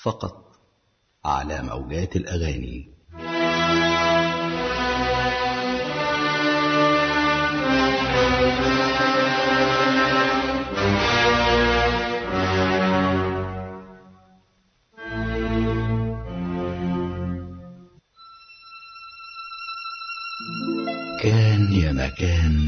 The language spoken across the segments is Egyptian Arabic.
فقط على موجات الأغاني كان يا مكان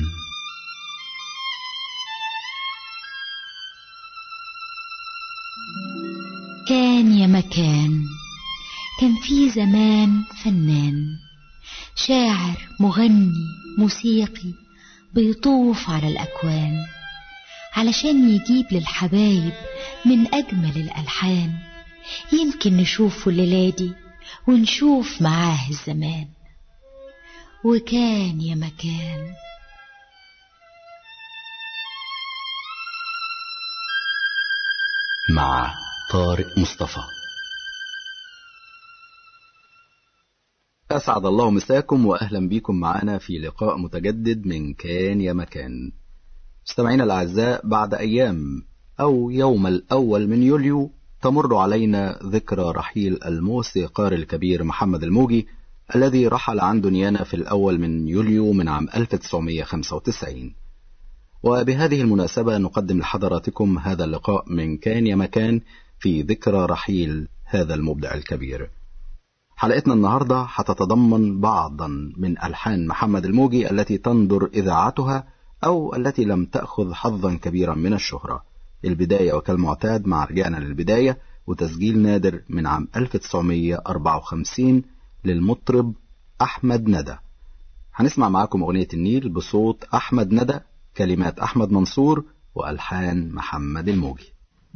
كان يا مكان كان في زمان فنان شاعر مغني موسيقي بيطوف على الأكوان علشان يجيب للحبايب من أجمل الألحان يمكن نشوفه الليلة دي ونشوف معاه الزمان وكان يا مكان مع طارق مصطفى أسعد الله مساكم وأهلا بكم معنا في لقاء متجدد من كان يا مكان مستمعينا الأعزاء بعد أيام أو يوم الأول من يوليو تمر علينا ذكرى رحيل الموسيقار الكبير محمد الموجي الذي رحل عن دنيانا في الأول من يوليو من عام 1995 وبهذه المناسبة نقدم لحضراتكم هذا اللقاء من كان يا مكان في ذكرى رحيل هذا المبدع الكبير حلقتنا النهاردة هتتضمن بعضا من ألحان محمد الموجي التي تندر إذاعتها أو التي لم تأخذ حظا كبيرا من الشهرة البداية وكالمعتاد مع رجعنا للبداية وتسجيل نادر من عام 1954 للمطرب أحمد ندى هنسمع معاكم أغنية النيل بصوت أحمد ندى كلمات أحمد منصور وألحان محمد الموجي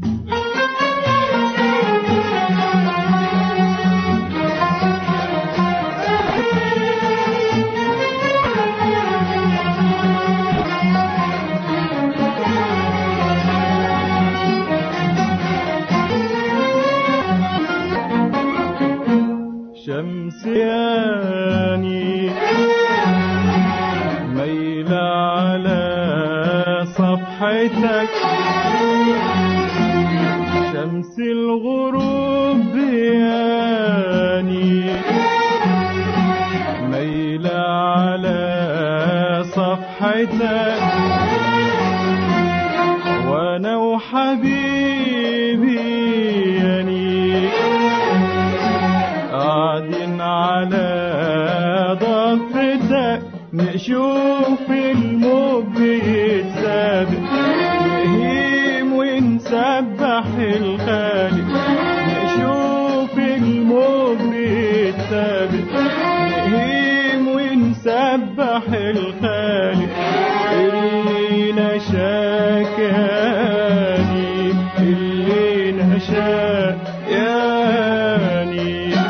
شمسياني ميل على صفحتك شمس الغروب بياني ميل على صفحتك وانا وحبيبي يعني قاعدين على ضفتك نشوف الموج بيتسابق نهيم ونسبح الخالق نشوف الموج بيتسابق نهيم ونسبح الخالق اللي نشاك ياني اللي نشاك ياني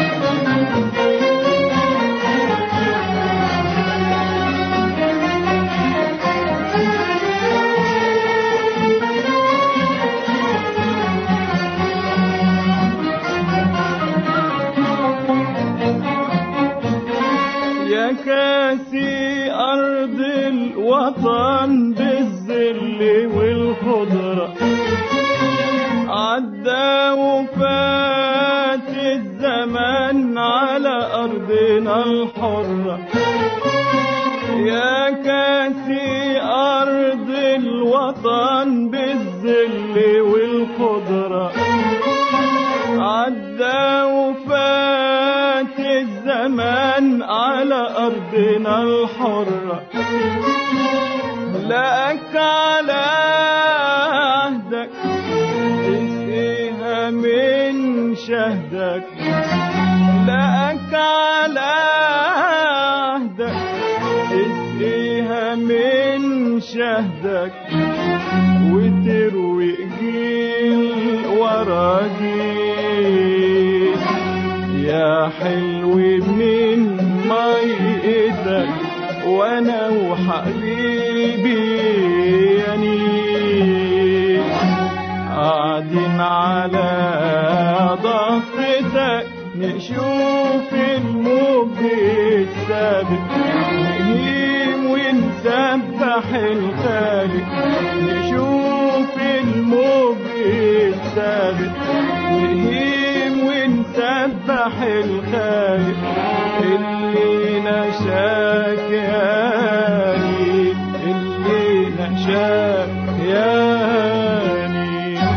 يا كاسي أرض الوطن بالذل والخضرة عدى وفات الزمان على أرضنا الحرة يا كاسي أرض الوطن بالذل والخضرة عدى وفات الزمان على أرضنا الحرة لك على عهدك تسقيها من شهدك لك على عهدك تسقيها من شهدك وتروي جيل ورا جيل يا حلو من ميتك وانا وحبيبي يعني قاعدين على ضفتك نشوف الموج السابق نهيم ونسبح الخالق نشوف الموج السابق نهيم نسبح الخالق اللي نشاك ياني اللي نشاك ياني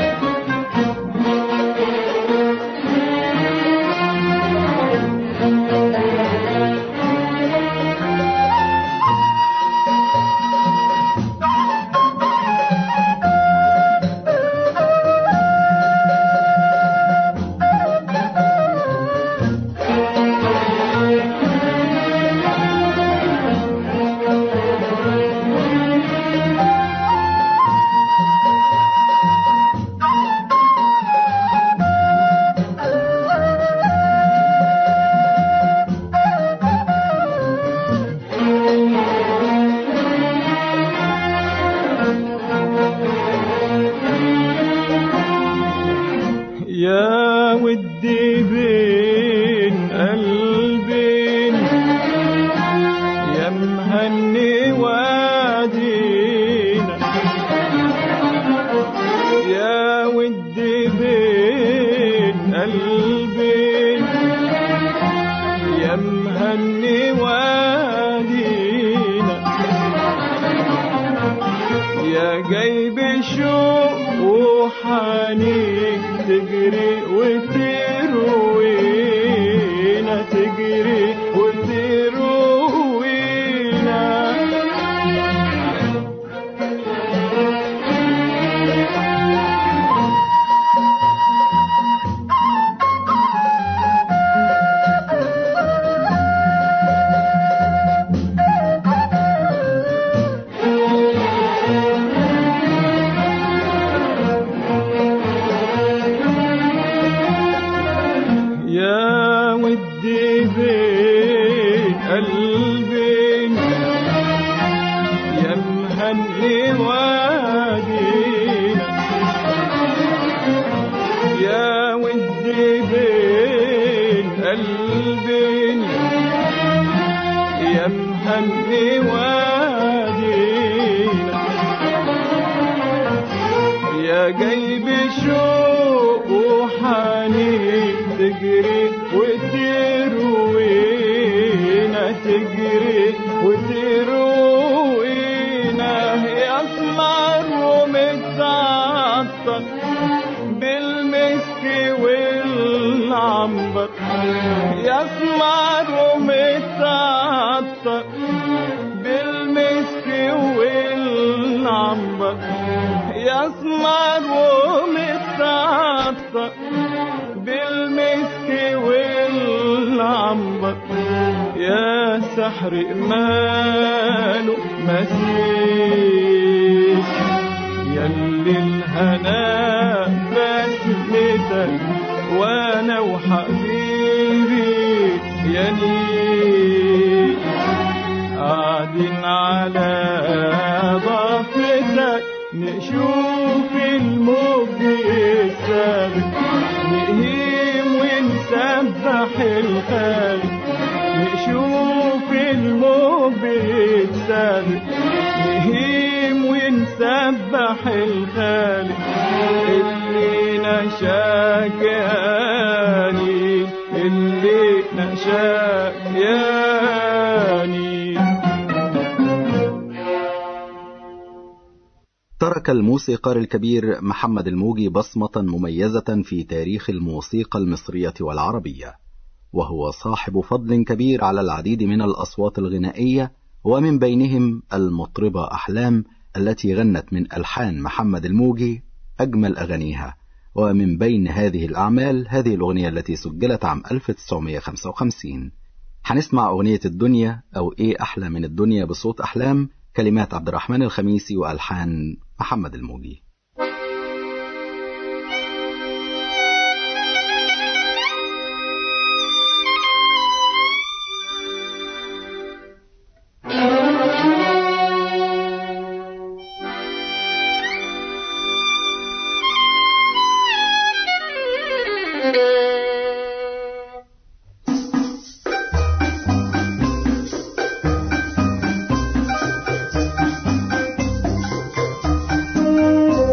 يا ودي بين قلبين يا مهني وادينا يا ودي بين قلبين يا مهني وادينا يا جايب شوق وحنين تجري وتروينا تجري وتروينا يا ودي بين قلبين يا مهني وادينا يا ودي بين قلبين يا مهني وادينا يا جايب شوق وحنين تجري وتروينا تجري وتروينا يا اسمر ومتعطر بالمسك والعنبر يا اسمر ومتعطر بالمسك والعنبر يا اسمر ومتعطر بالمسك والعنبر يا سحر ماله مسيس يلي الهنا بسمتك وانا وحبيبي يا نيل قاعدين على ضفتك نشوف الموج السابق نهيم ونسبح الخالق نشوف الموج السابق نهيم ونسبح الخالق اللي نشاك ياني اللي نشاك ياني ترك الموسيقار الكبير محمد الموجي بصمة مميزة في تاريخ الموسيقى المصرية والعربية، وهو صاحب فضل كبير على العديد من الأصوات الغنائية، ومن بينهم المطربة أحلام التي غنت من ألحان محمد الموجي أجمل أغانيها، ومن بين هذه الأعمال هذه الأغنية التي سجلت عام 1955. هنسمع أغنية الدنيا أو إيه أحلى من الدنيا بصوت أحلام كلمات عبد الرحمن الخميسي وألحان محمد الموجي Thank you.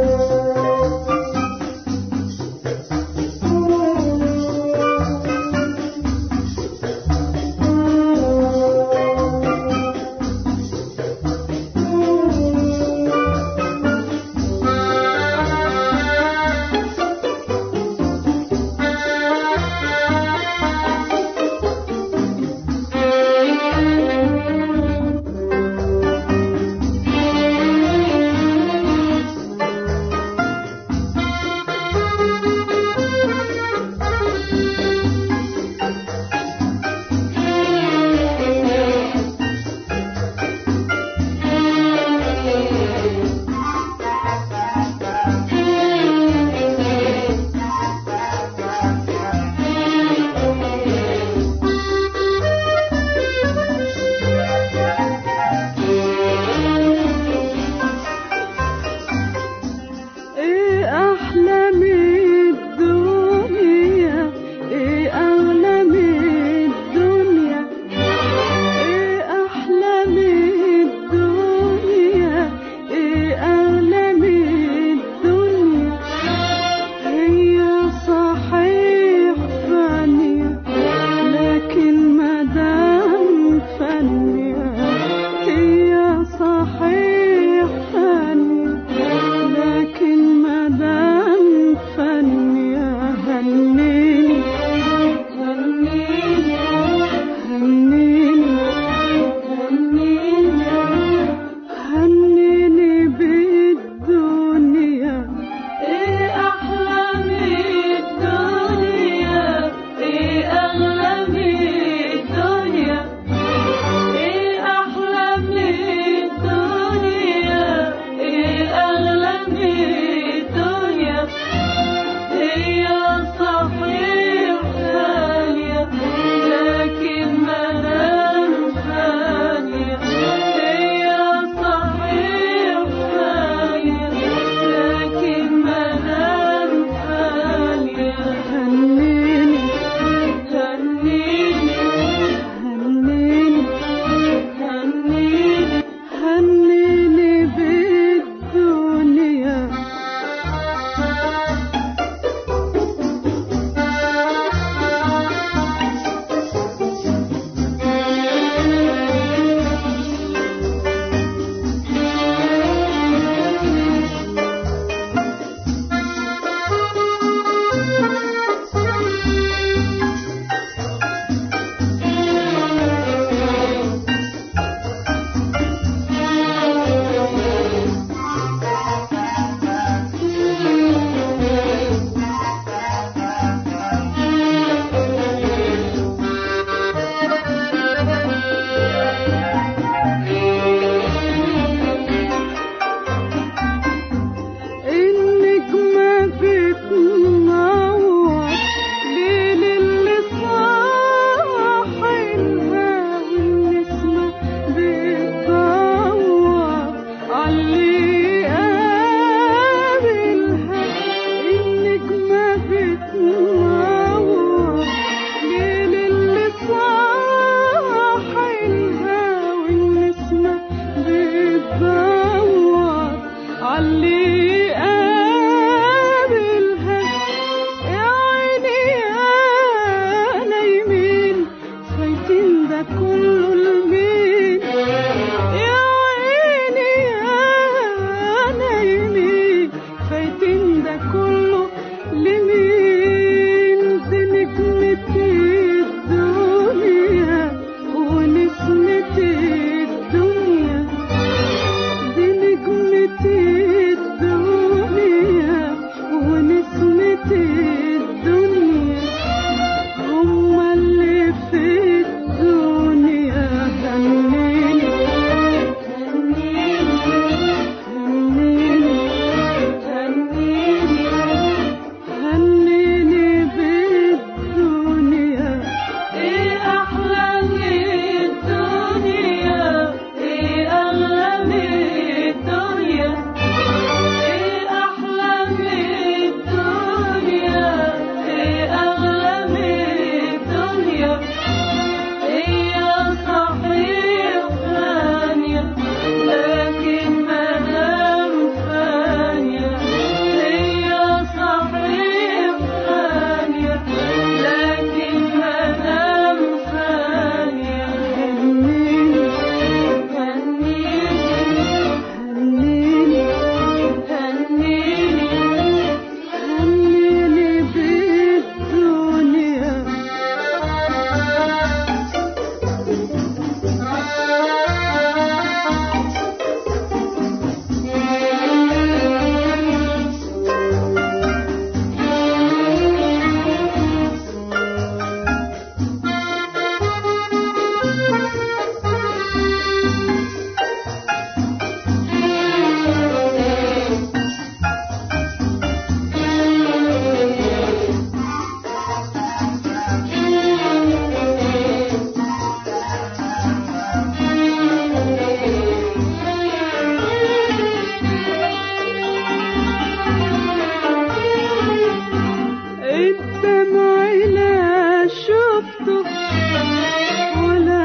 شفته ولا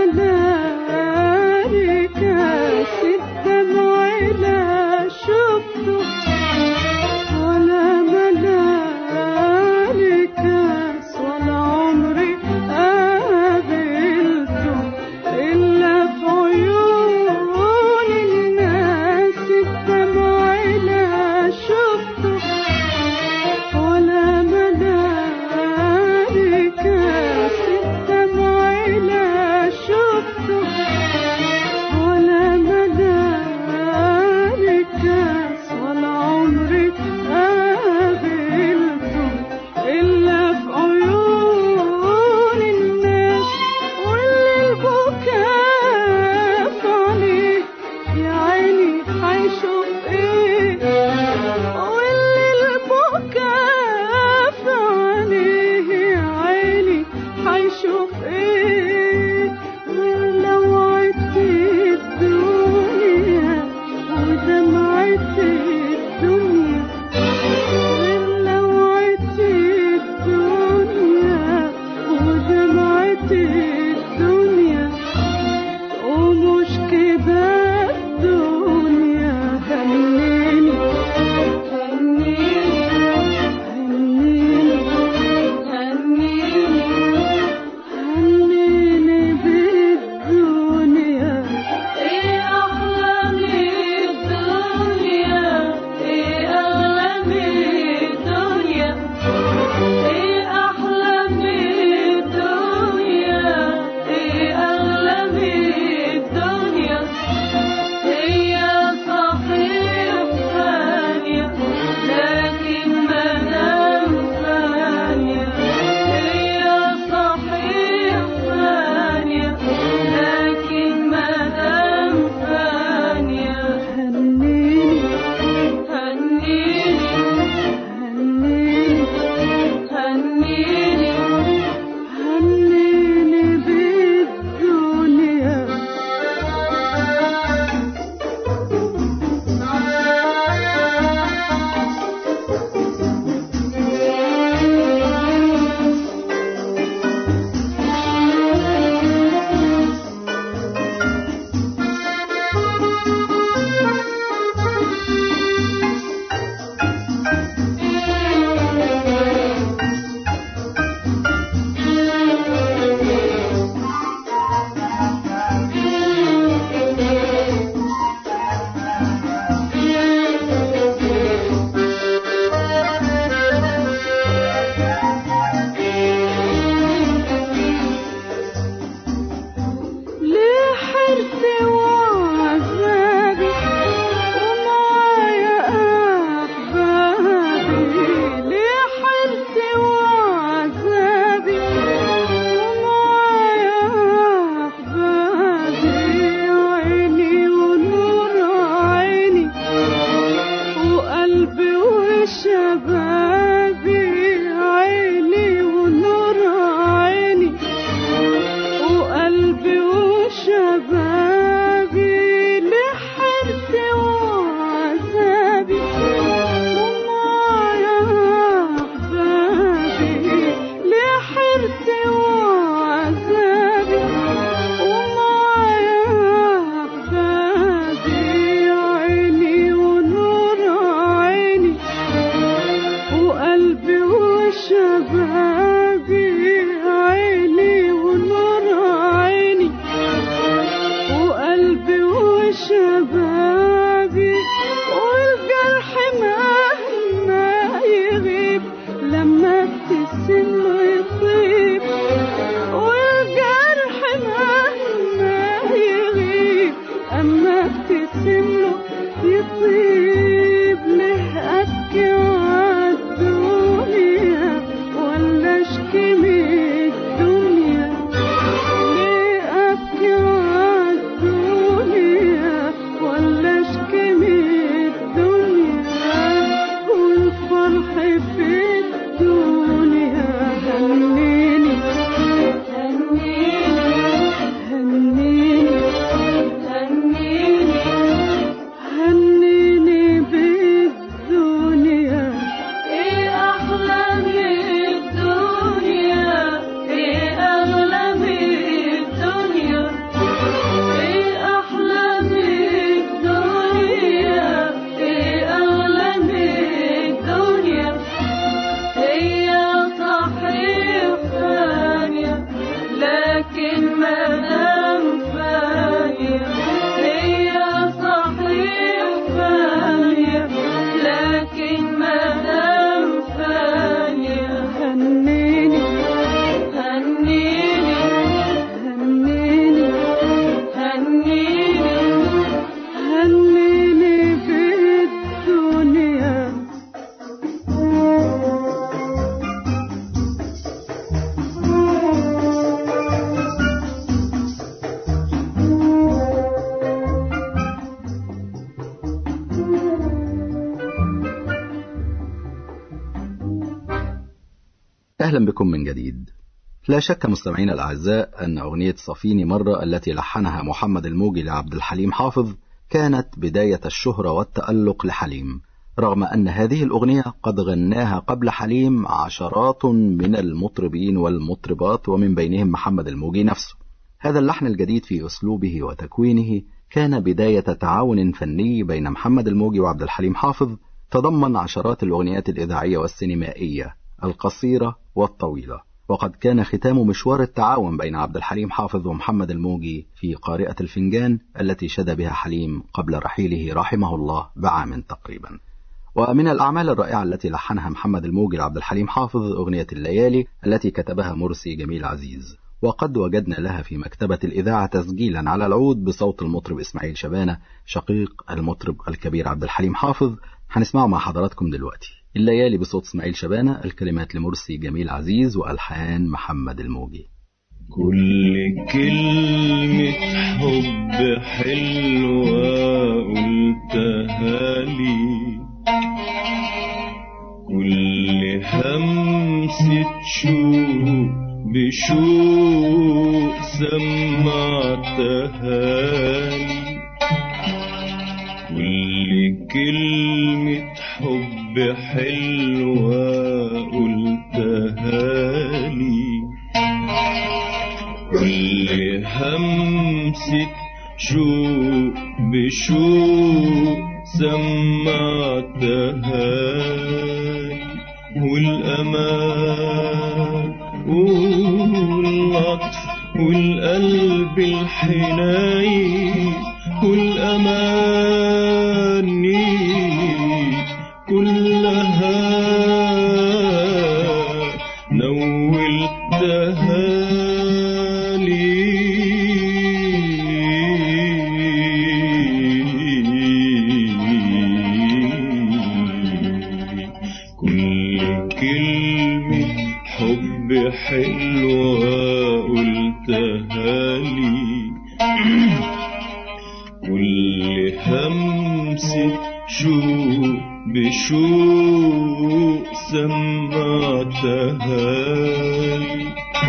ملائكة الدمع لا شفته ولا ملائكة ولا عمري قابلته إلا في عيون الناس الدمع لا شفته ولا ملائكة الدمع لا شفته ولا ملائكة ولا عمري قابلته إلا في عيون الناس واللي البكاء في عينيه يا عيني هيشوف ايه واللي البكاء في عينيه يا عيني هيشوف ايه غير لو عدت الدنيا ودمعت الدنيا غير لو عدت الدنيا ودمعت الدنيا ومش كده الدنيا هنيني هنيني هنيني هنيني بالدنيا ايه احلى من الدنيا ايه اغلى من الدنيا ايه احلى من الدنيا ايه اغلى من الدنيا هي صحيح ثانية لكن ما دام ثانية هي صحيح ثانية لكن ما دام ثانية هنيني هنيني هنيني هنيني هنيني بالدنيا ليه حرصي وعذابي ومعايا أحبابي ليه حرصي وعذابي ومعايا أحبابي عيني ونور عيني وقلبي وشبابي عيني ونور عيني وقلبي وشبابي لحرصي وعذابي ومعايا أحبابي لحرصي وعذابي ومعايا أحبابي عيني ونور عيني وقلبي وشبابي عيني ونور عيني وقلبي وشبابي والجرح مهما يغيب لما ابتسم له يطيب والجرح مهما يغيب اما ابتسم له يطيب ليه ابكي عالدنيا ولا اشكي من الدنيا ليه ابكي عالدنيا ولا اشكي من الدنيا والفرح في الدنيا أهلا بكم من جديد لا شك مستمعينا الأعزاء أن أغنية صفيني مرة التي لحنها محمد الموجي لعبد الحليم حافظ كانت بداية الشهرة والتألق لحليم رغم أن هذه الأغنية قد غناها قبل حليم عشرات من المطربين والمطربات ومن بينهم محمد الموجي نفسه هذا اللحن الجديد في أسلوبه وتكوينه كان بداية تعاون فني بين محمد الموجي وعبد الحليم حافظ تضمن عشرات الأغنيات الإذاعية والسينمائية القصيرة والطويلة وقد كان ختام مشوار التعاون بين عبد الحليم حافظ ومحمد الموجي في قارئة الفنجان التي شد بها حليم قبل رحيله رحمه الله بعام تقريبا ومن الأعمال الرائعة التي لحنها محمد الموجي لعبد الحليم حافظ أغنية الليالي التي كتبها مرسي جميل عزيز وقد وجدنا لها في مكتبة الإذاعة تسجيلا على العود بصوت المطرب إسماعيل شبانة شقيق المطرب الكبير عبد الحليم حافظ هنسمعه مع حضراتكم دلوقتي الليالي بصوت إسماعيل شبانة الكلمات لمرسي جميل عزيز وألحان محمد الموجي كل كلمة حب حلوة قلتها لي كل همسة شوق بشوق سمعتها لي كل كلمة حب حلوة قلتها لي كل همسة شوق بشوق سمعتها والأمان واللطف والقلب الحنين والأماني كلها نولتها لي كل كلمة حب حلوة قلتها لي كل همسة شوق بشوق سمعتها لي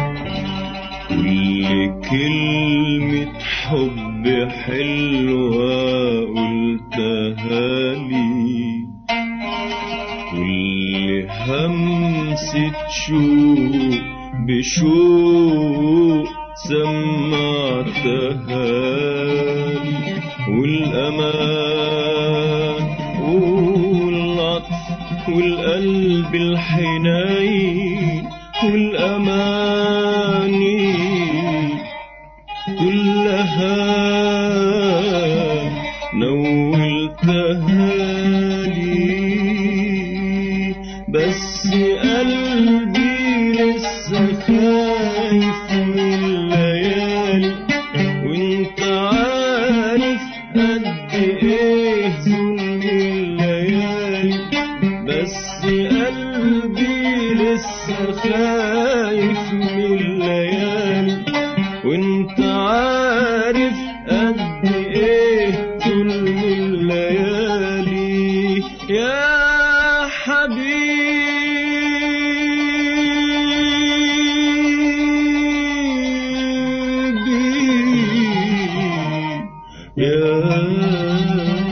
كل كلمة حب حلوة قلتها لي كل همسة شوق بشوق سمعتها لي والأمان واللطف والقلب الحنين والأماني كلها نولتها لي بس قلبي لسه خايف من الليالي وانت عارف قد ايه ظلم الليالي بس قلبي لسه خايف من الليالي وانت عارف قد ايه ظلم الليالي يا حبيبي يا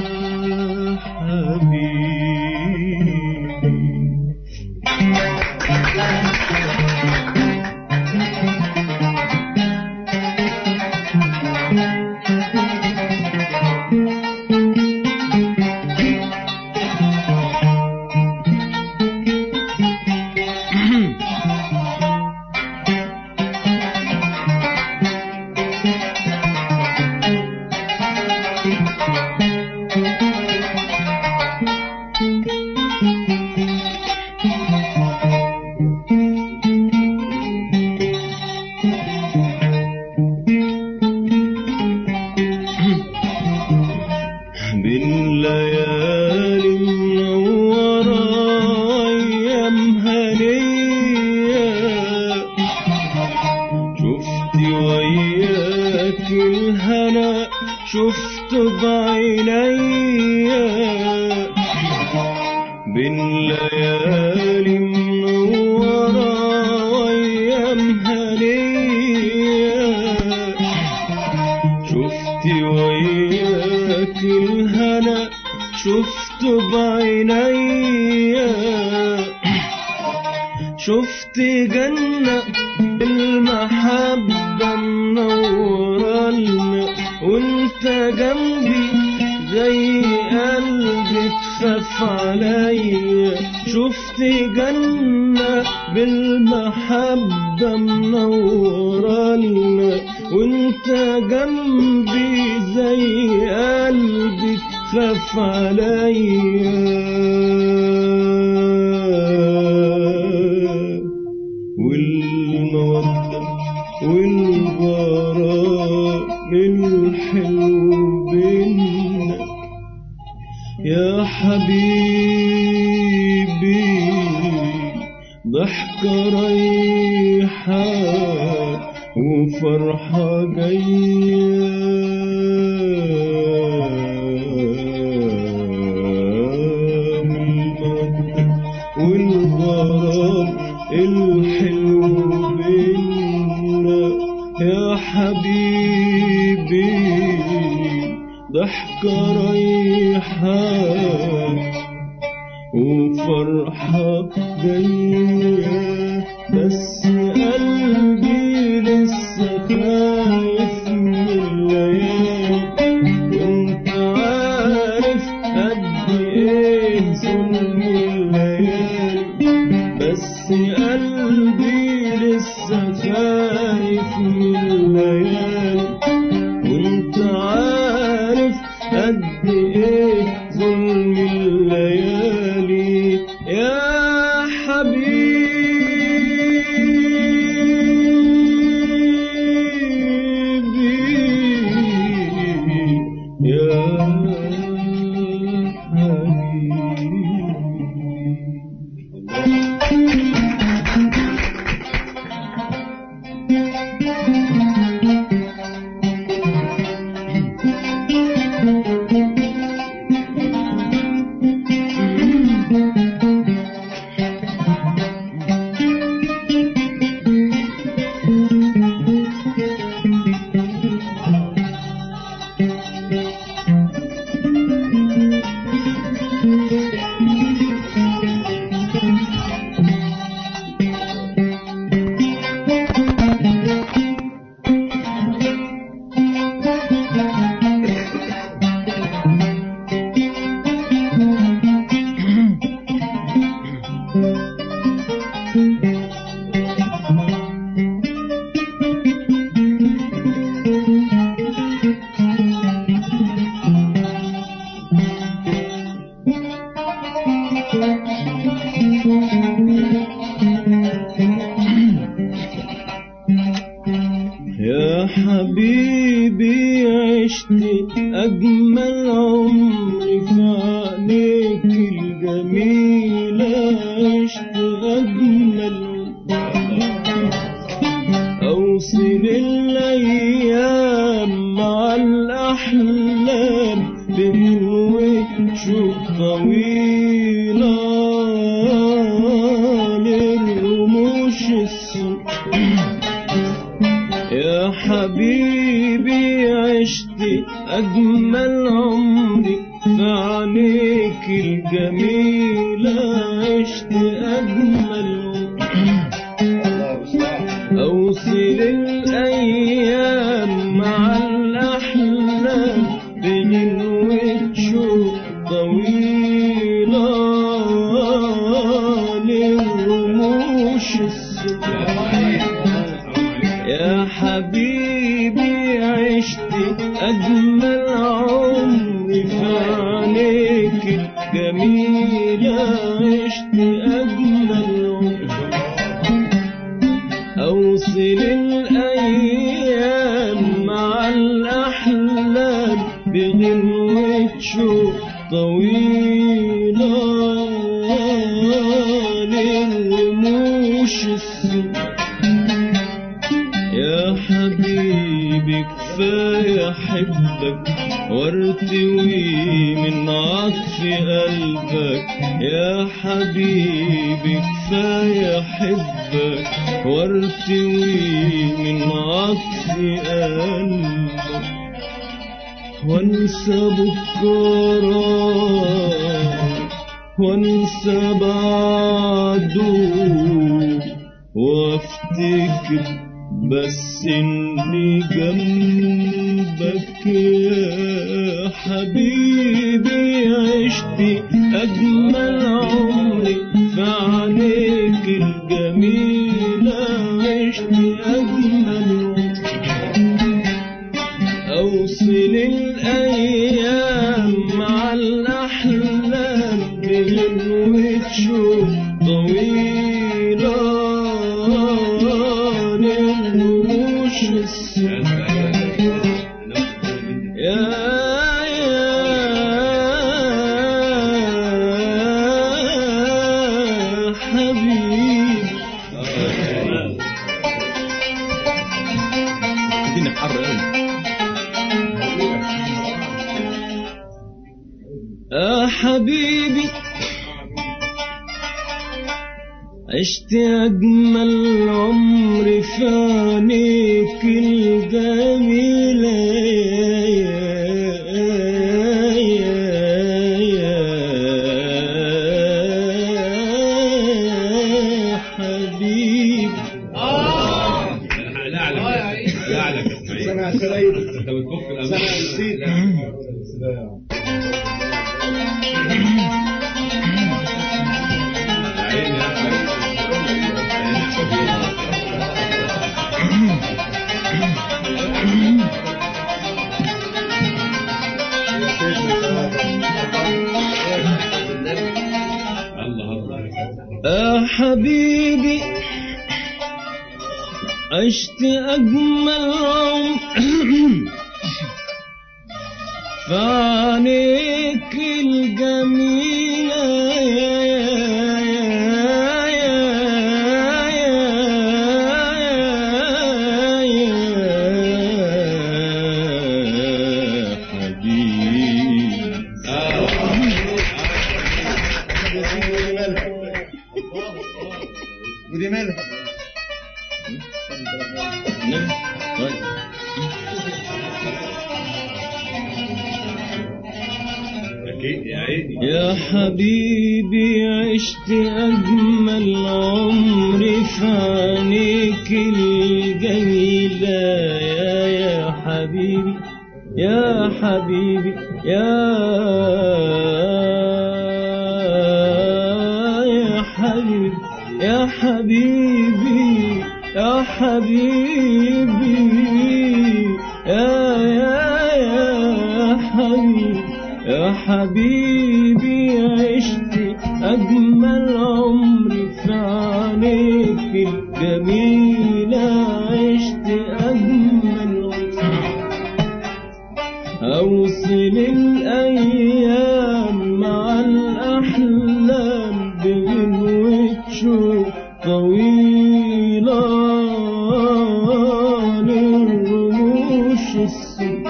حبيبي بالليالي منورة أيام هنية شفت وياك الهنا شفت بعينيا بالليالي منورة شفت جنة المحبة منورة لنا وانت جنبي زي قلبي تخاف عليا شفت جنة بالمحبة منورة لنا وانت جنبي زي قلبي تخاف عليا والمودة والغرام الحلو بينا يا حبيبي ضحكة رايحة وفرحة جاية والمودة والغرام الحلو بينا يا حبيبي ضحكة رايحة وفرحة جاية بس قلبي لسه خايف من الليالي وانت عارف قد ايه ظلم الليالي بس قلبي لسه خايف من الليالي وانت عارف قد ايه ظلم الليالي يا حبيبي يا حبيبي يا حبيبي عشت أجمل عمري في عينيك الجميلة عشت أجمل أوصل الأيام مع الأحلام بنوة شوق طويلة للرموش السود يا حبيبي عشت أجمل عمري في عينيك الجميلة عشت أجمل أوصل الأيام مع الأحلام بغنوة شوق طويلة للرموش السوداء يا حبيبي عشت أجمل عمري في عينيك الجميلة عشت أجمل عمري أوصل الأيام مع الأحلام بغنوة شوق طويلة للرموش السوداء يا حبيبي كفاية أحبك وارتوي من عطف قلبك يا حبيبي كفاية أحبك وارتوي من عطف قلبك وانسى بكرة وانسى بعده وافتكر بس اني جنبك يا حبيبي عشت اجمل عمري في عينيك الجميلة عشت اجمل عمري أوصل الأيام مع الأحلام بغنوة شوق طويلة للرموش يا يا حبيبي الدنيا حر قوي يا حبيبي عشت أجمل عمر في عينيك الجميلة يا حبيبي يا حبيبي عشت أجمل عمر فعنيك الجميلة ودي مالها يا حبيبي عشت أجمل عمر في عينيك الجميلة يا يا حبيبي يا حبيبي يا يا حبيبي يا حبيبي يا حبيبي يا يا يا حبيبي يا حبيبي عشت أجمل عمري في عينيك الجميلة عشت أجمل عمري أوصل الأيام مع الأحلام بغنوة شوق طويلة للرموش السود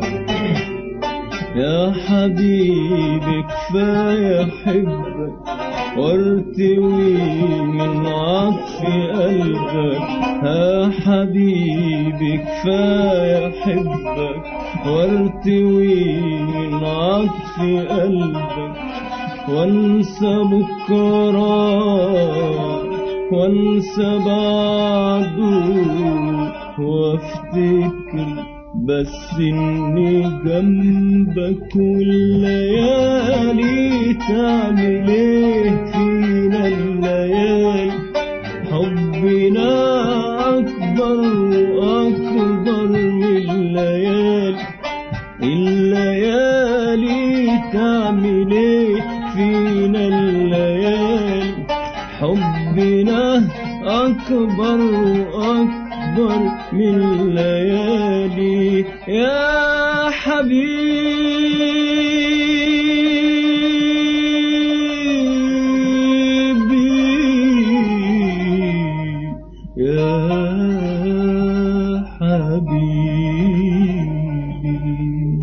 يا حبيبي كفاية حبك وارتوي من عطف قلبك يا حبيبي كفاية حبك وارتوي من عطف قلبك وانسى بكرة وانسى بعده وافتكر بس اني جنبك والليالي تعمل ايه فينا الليالي حبنا اكبر واكبر من الليالي الليالي تعمل ايه فينا الليالي حبنا أكبر وأكبر من الليالي يا حبيبي يا حبيبي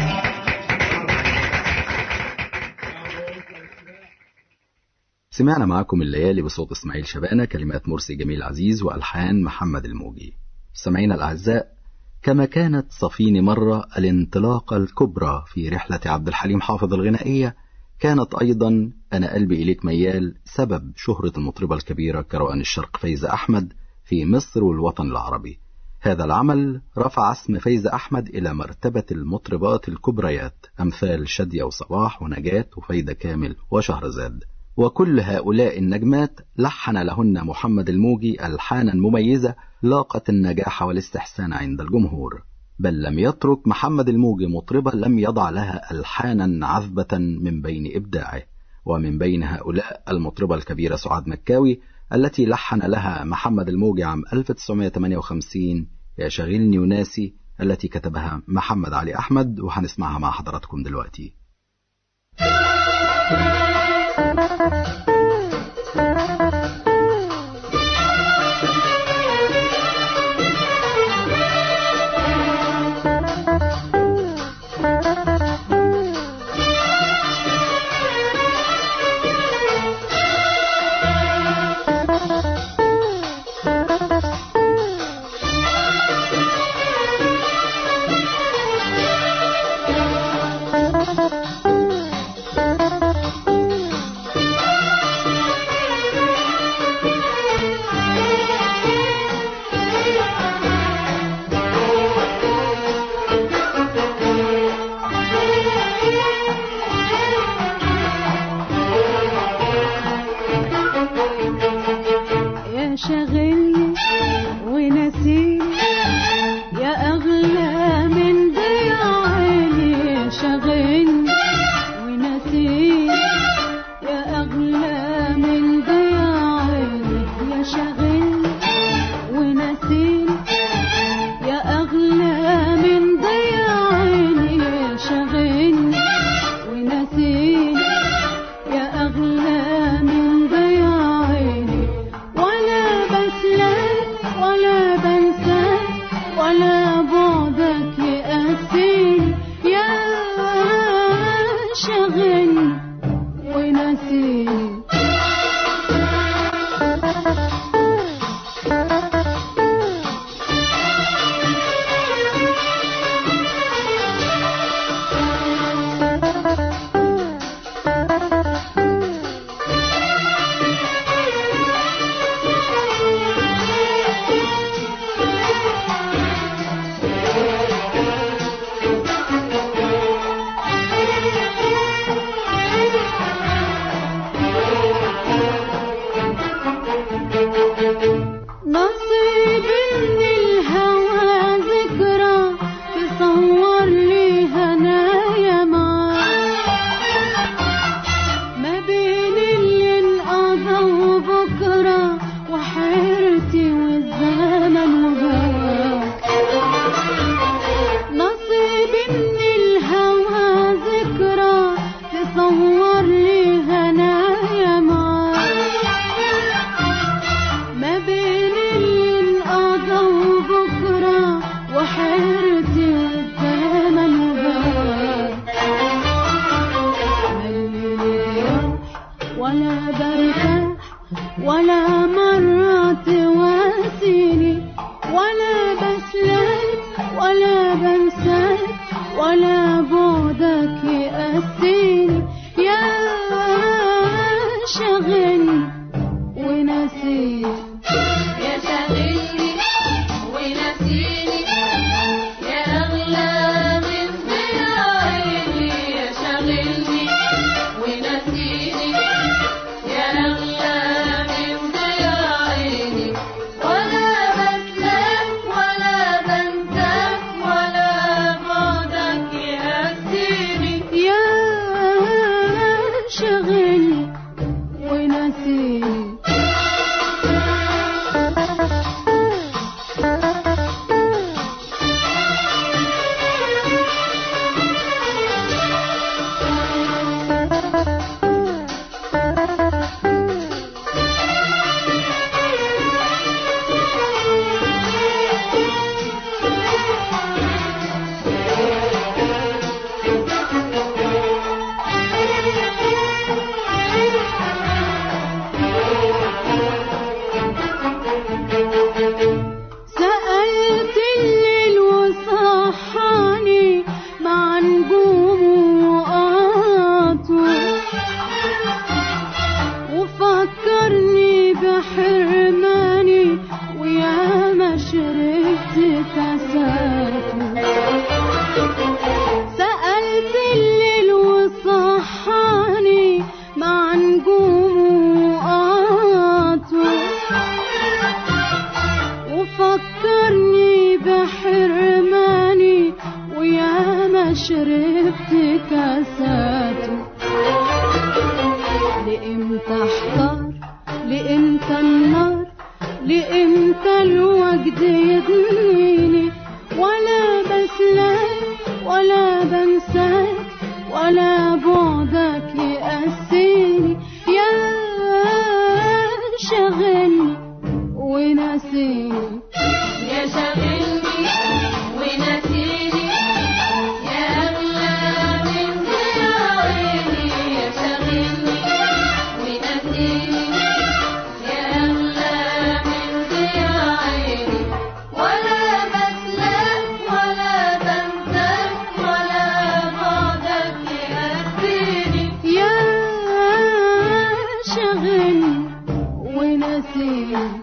سمعنا معكم الليالي بصوت اسماعيل شبانة كلمات مرسي جميل عزيز وألحان محمد الموجي سمعينا الأعزاء كما كانت صفين مرة الانطلاقة الكبرى في رحلة عبد الحليم حافظ الغنائية كانت أيضا أنا قلبي إليك ميال سبب شهرة المطربة الكبيرة كروان الشرق فايزة أحمد في مصر والوطن العربي هذا العمل رفع اسم فايزة أحمد إلى مرتبة المطربات الكبريات أمثال شادية وصباح ونجاة وفايدة كامل وشهرزاد وكل هؤلاء النجمات لحن لهن محمد الموجي ألحانا مميزة لاقت النجاح والاستحسان عند الجمهور بل لم يترك محمد الموجي مطربة لم يضع لها ألحانا عذبة من بين إبداعه ومن بين هؤلاء المطربة الكبيرة سعاد مكاوي التي لحن لها محمد الموجي عام 1958 يا شاغلني وناسي التي كتبها محمد علي أحمد وهنسمعها مع حضراتكم دلوقتي يا شاغلني ونسيني يا أغلى من ضياع عيني يا شاغلني ونسيني يا أغلى من ضياع عيني يا شاغلني ونسيني يا أغلى من ضياع عيني يا شاغلني ونسيني يا أغلى من ضياع عيني ولا بسلك ولا بنساك ولا بعدك يأسيني يا شاغلني ونسيني نصيب من الهوى ذكرى تصور لي هنايا معاك ما بين اللي انقضى وبكرة وحيرتي والزمن وهواك نصيب من الهوى ذكرى تصور لي هنايا معاك ما بين اللي انقضى وبكرة فكرني بحرماني ويا ما شربت كاساته لإمتى احتار لإمتى النار لإمتى الوجد يضنيني ولا بسلاك ولا بنساك ولا بعدك يأسيني يا شغلني ونسيني يا شاغلني ونسيني يا أغلى من عيني يا شاغلني ونسيني يا أغلى من عيني ولا بسلك ولا بنساك ولا بعدك يأذيني يا شغلني ونسيني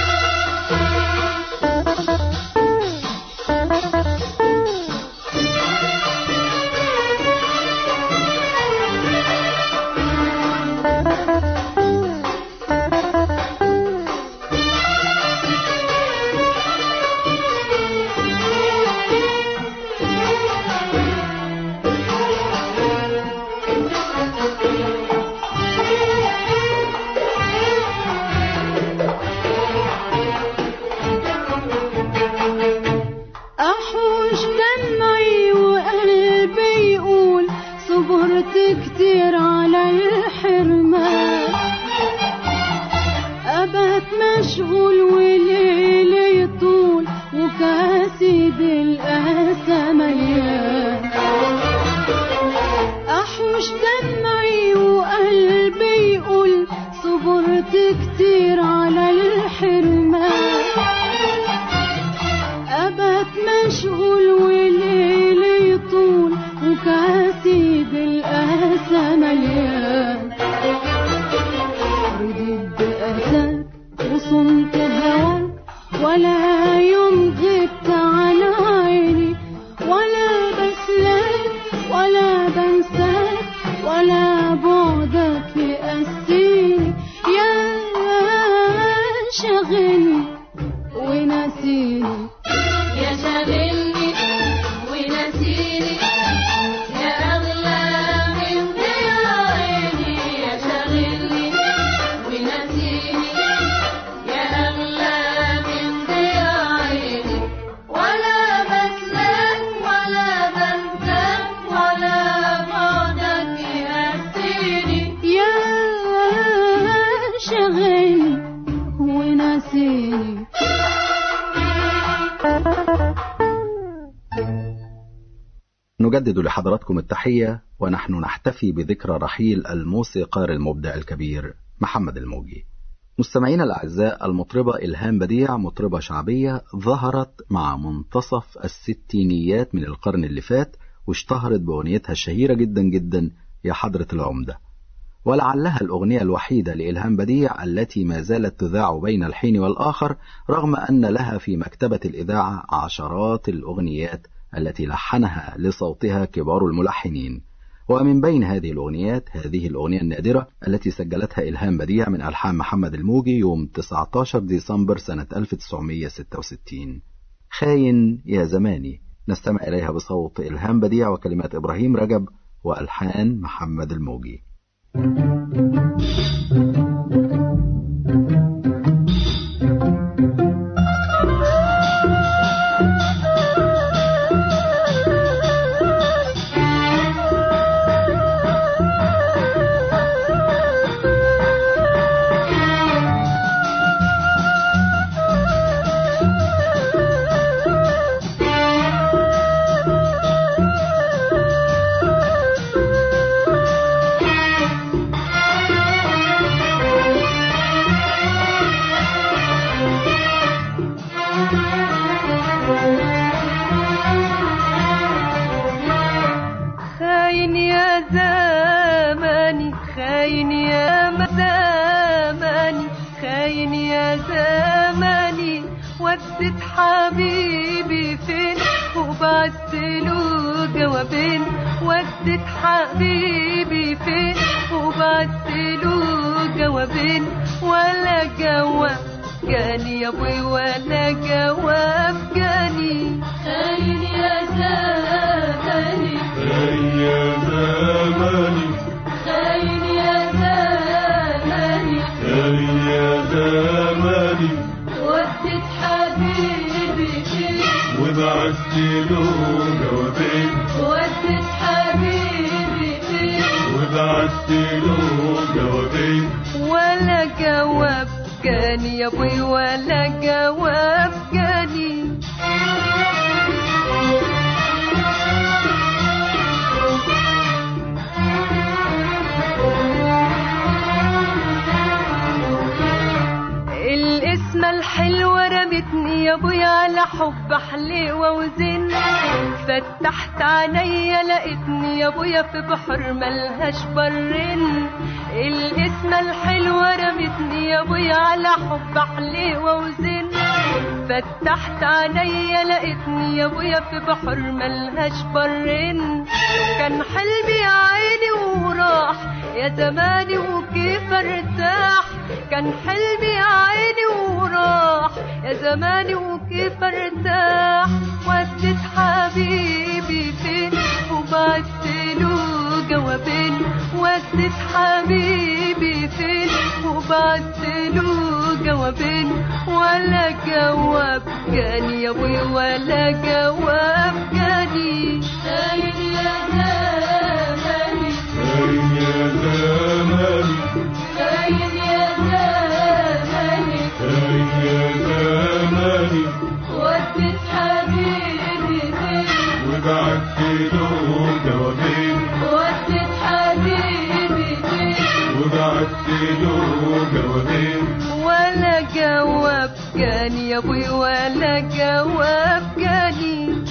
أحوش دمعي وقلبي يقول صبرت كتير على الحرمان أبات مشغول وليلي يطول وكاسي بالقاسى مليان أحوش دمعي وقلبي يقول صبرت كتير على الحرمان أبات مشغول وليلي يطول وكاسي بالقاسى مليان رديت بأساك وصمت هواك ولا يوم غبت عن عيني ولا بسلاك ولا بنساك ولا بعدك يأسيني يا شغلني ونسيني يا شاغلني ونسيني يا أغلى من عيني يا شاغلني ونسيني يا أغلى من عيني ولا بسلك ولا بنساك ولا بعدك يأسيني يا شغلني ونسيني نجدد لحضراتكم التحية ونحن نحتفي بذكرى رحيل الموسيقار المبدع الكبير محمد الموجي مستمعينا الأعزاء المطربة إلهام بديع مطربة شعبية ظهرت مع منتصف الستينيات من القرن اللي فات واشتهرت بأغنيتها الشهيرة جدا جدا يا حضرة العمدة ولعلها الأغنية الوحيدة لإلهام بديع التي ما زالت تذاع بين الحين والآخر رغم أن لها في مكتبة الإذاعة عشرات الأغنيات التي لحنها لصوتها كبار الملحنين ومن بين هذه الأغنيات هذه الأغنية النادرة التي سجلتها إلهام بديع من ألحان محمد الموجي يوم 19 ديسمبر سنة 1966 خاين يا زماني نستمع إليها بصوت إلهام بديع وكلمات إبراهيم رجب وألحان محمد الموجي خاين يا زماني خاين يا زماني خاين يا زماني ودت حبيبي فين وبعت له جوابين ودت حبيبي فين وبعت له جوابين ولا جواب جاني يا ابوي ولا جواب جاني خاين يا زماني يا زماني خاين يا زماني يا زماني ودت حبيبي فين وبعت له جوابين ودت حبيبي فين وبعت له جوابين ولا جواب جاني يا ابوي ولا جواب جاني الاسم الحلوة رمتني يا ابويا على حب حليوة وزن فتحت عينيا لقيتني يا ابويا في بحر ملهاش برن الاسم الحلوة رمتني يا ابويا على حب حليوة وزن فتحت عينيا لقيتني يا ابويا في بحر ملهاش برن كان حلمي يا عيني وراح يا زماني وكيف ارتاح كان حلمي يا عيني وراح يا زماني وكيف ارتاح وديت حبيبي فين وبعت له جوابين وديت حبيبي فين وبعت له جوابين ولا جواب جاني يا ابوي ولا جواب جاني خاين يا زماني يا زماني خاين يا زماني يا زماني ودت حبيبي فين وبعت له جوابين ودت حبيبي فين وبعت له جوابين ولا جواب جاني يا ابوي ولا جواب جاني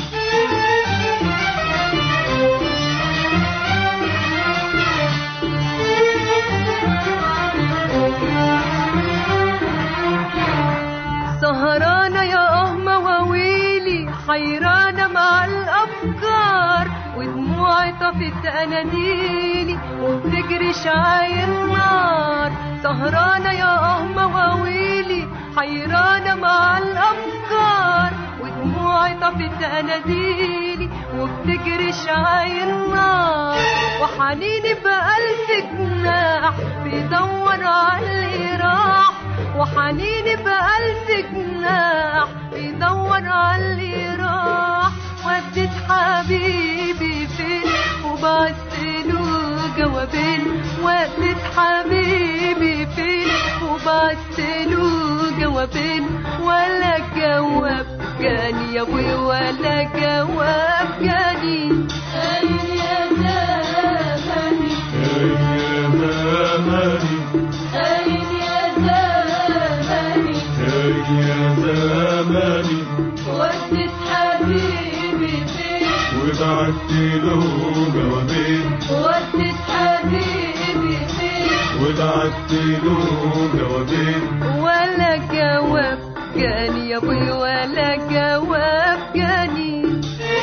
سهرانة يا اه مواويلي حيرانة مع الأفكار ودموعي طفت أناديلي وبتجري شعاير نار سهرانة يا اه مواويلي حيرانة مع الأفكار ودموعي طفت أناديلي وبتجري شعاير نار وحنيني بألف جناح بيدور على اللي راح وحنيني بألف جناح بيدور على اللي راح وديت حبيبي فين وبعت له جوابين وديت حبيبي فين وبعت له جوابين ولا جواب جاني يا ابوي ولا جواب جاني خاين يا زماني يا زماني خاين يا زماني يا زماني ودت حبيبي فين وبعت له جوابين ودت حبيبي فين وبعت له جوابين ولا جواب جاني يا ابوي ولا جواب جاني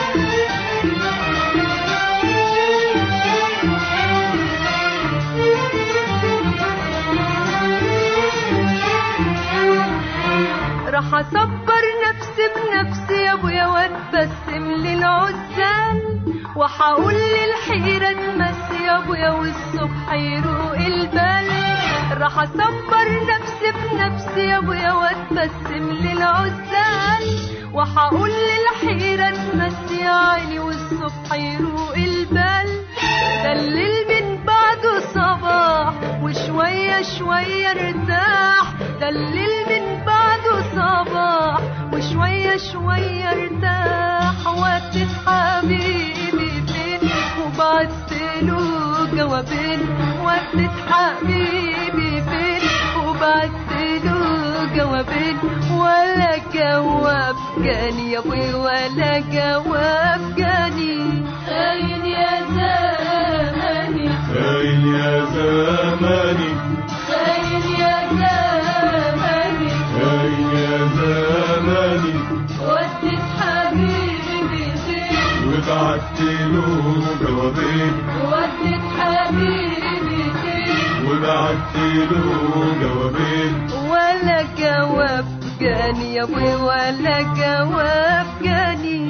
راح اصبر نفسي بنفسي يا ابويا واتبسم للعزال وحقول للحيرة تمسي يا ابويا والصبح يروق البال راح اصبر نفسي بنفسي يا ابويا واتبسم للعزال وحقول للحيرة تمسي يا عيني والصبح يروق البال ده الليل من بعده صباح وشوية شوية ارتاح ده الليل من بعده صباح وشوية شوية ارتاح وقت حبيبي فين وبعت له جوابين وقت حبيبي فين وبعت له جوابين ولا جواب جاني يا ابوي ولا جواب جاني خاين يا زماني خاين يا زماني خاين يا زماني خاين يا زماني ودت حبيبي فين وبعت له جوابين ودت حبيبي فين وبعت له جوابين ولا جواب جاني يا ابوي ولا جواب جاني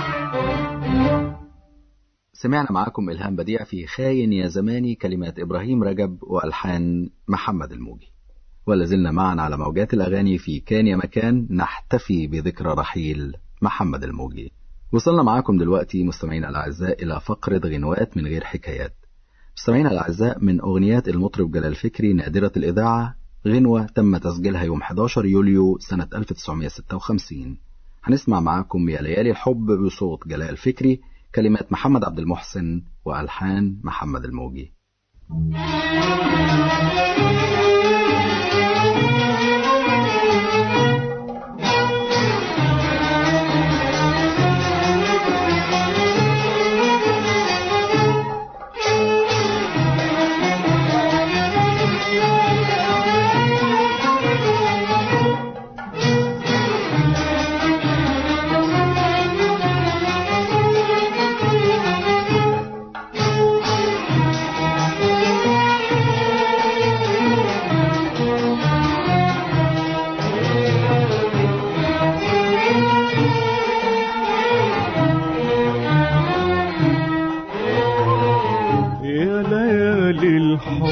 سمعنا معاكم إلهام بديع في خاين يا زماني كلمات إبراهيم رجب وألحان محمد الموجي ولازلنا معنا على موجات الأغاني في كان يا مكان نحتفي بذكرى رحيل محمد الموجي وصلنا معاكم دلوقتي مستمعينا الأعزاء إلى فقرة غنوات من غير حكايات مستمعينا الأعزاء من أغنيات المطرب جلال فكري نادرة الإذاعة غنوة تم تسجيلها يوم 11 يوليو سنة 1956 هنسمع معاكم يا ليالي الحب بصوت جلال فكري كلمات محمد عبد المحسن وألحان محمد الموجي يا ليالي الحب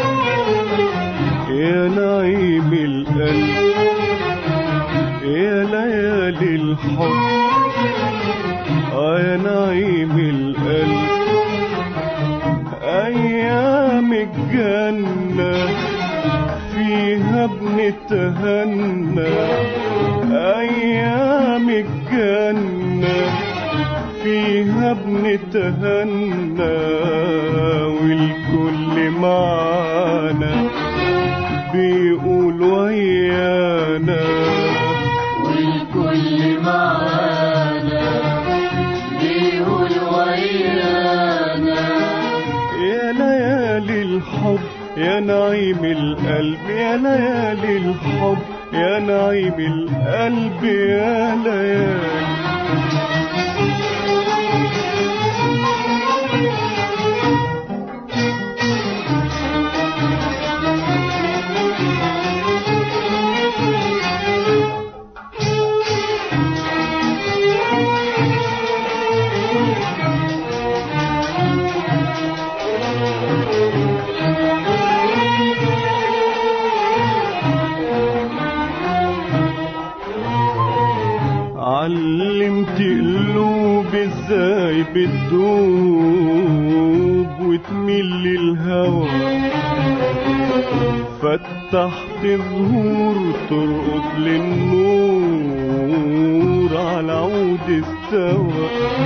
يا نعيم القلب يا ليالي الحب آه يا نعيم القلب أيام الجنة فيها بنتهنى أيام الجنة فيها بنتهنى والكل معانا بيقول ويانا والكل معانا بيقول ويانا يا ليالي الحب يا نعيم القلب يا ليالي الحب يا نعيم القلب يا ليالي علمت قلوب ازاي بتدوب وتميل للهوى فتحت ظهور ترقص للنور على عود استوى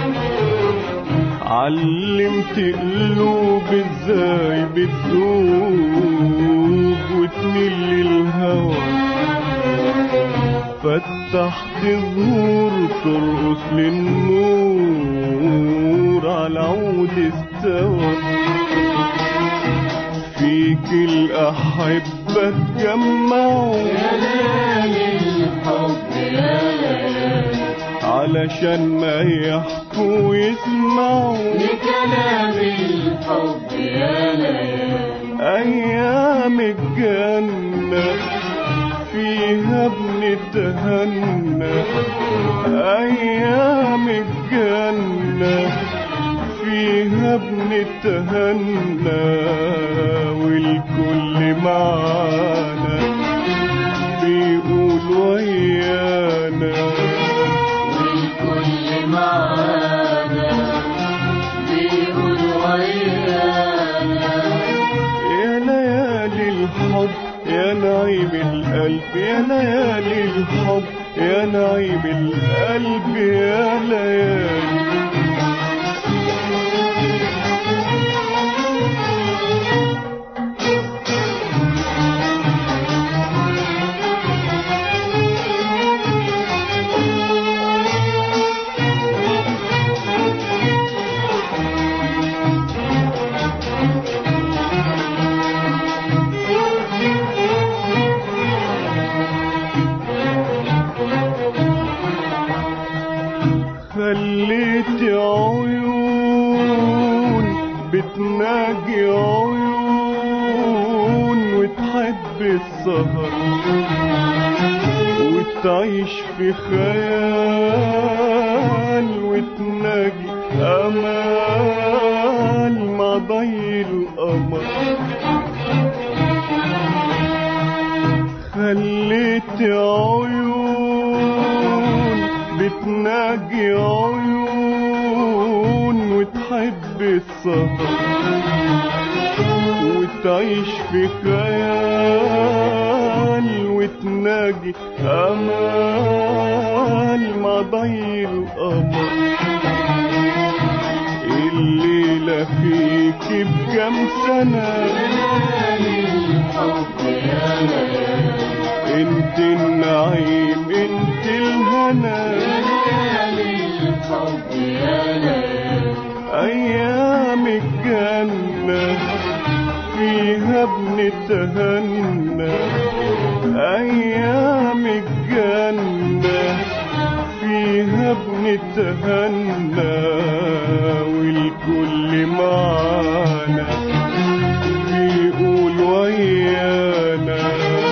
علمت قلوب ازاي بتدوب وتميل للهوى فتحت ظهور ترقص للنور على عود استوى فيك الأحبة اتجمعوا علشان ما يحكوا ويسمعوا لكلام الحب يا ليالي أيام الجنة فيها بنتهنى أيام الجنة فيها بنتهنى والكل معانا بيقول ويانا والكل معانا بيقول ويانا يا ليالي الحب يا نعيم القلب يا ليالي الحب يا نعيم القلب يا ليالي خليت عيون بتناجي عيون وتحب السهر وتعيش في خيال وتناجي امال مع ضي القمر خليت عيون بتناجي عيون وتحب السهر وتعيش في خيال وتناجي امال مع ضي القمر الليلة فيك بكم سنة انت النعيم انت الهنا ايام الجنة فيها بنتهنى ايام الجنة فيها بنتهنى والكل معانا بيقول ويانا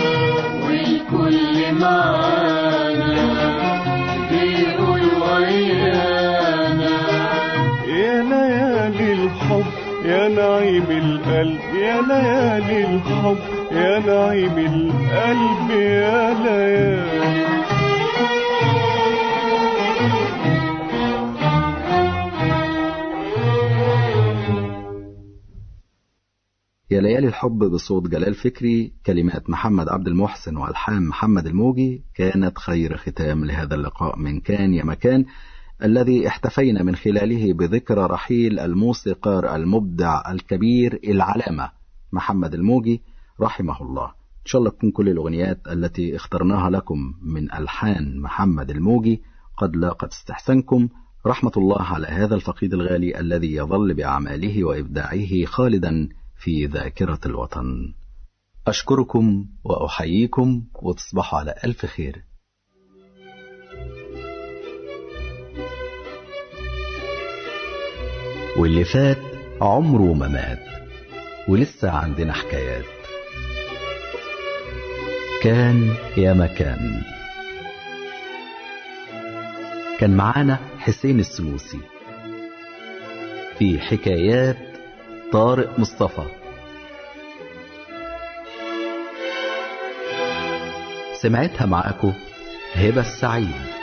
والكل معانا بيقول ويانا يا ليالي الحب يا نعيم القلب يا ليالي الحب يا نعيم القلب يا ليالي يا ليالي الحب بصوت جلال فكري كلمات محمد عبد المحسن والحان محمد الموجي كانت خير ختام لهذا اللقاء من كان يا مكان الذي احتفينا من خلاله بذكرى رحيل الموسيقار المبدع الكبير العلامة محمد الموجي رحمه الله إن شاء الله تكون كل الأغنيات التي اخترناها لكم من ألحان محمد الموجي قد لاقت استحسانكم رحمة الله على هذا الفقيد الغالي الذي يظل بأعماله وإبداعه خالدا في ذاكرة الوطن أشكركم وأحييكم وتصبحوا على ألف خير واللي فات عمره ما مات ولسه عندنا حكايات كان يا مكان كان معانا حسين السنوسي في حكايات طارق مصطفى سمعتها معاكم هبة السعيد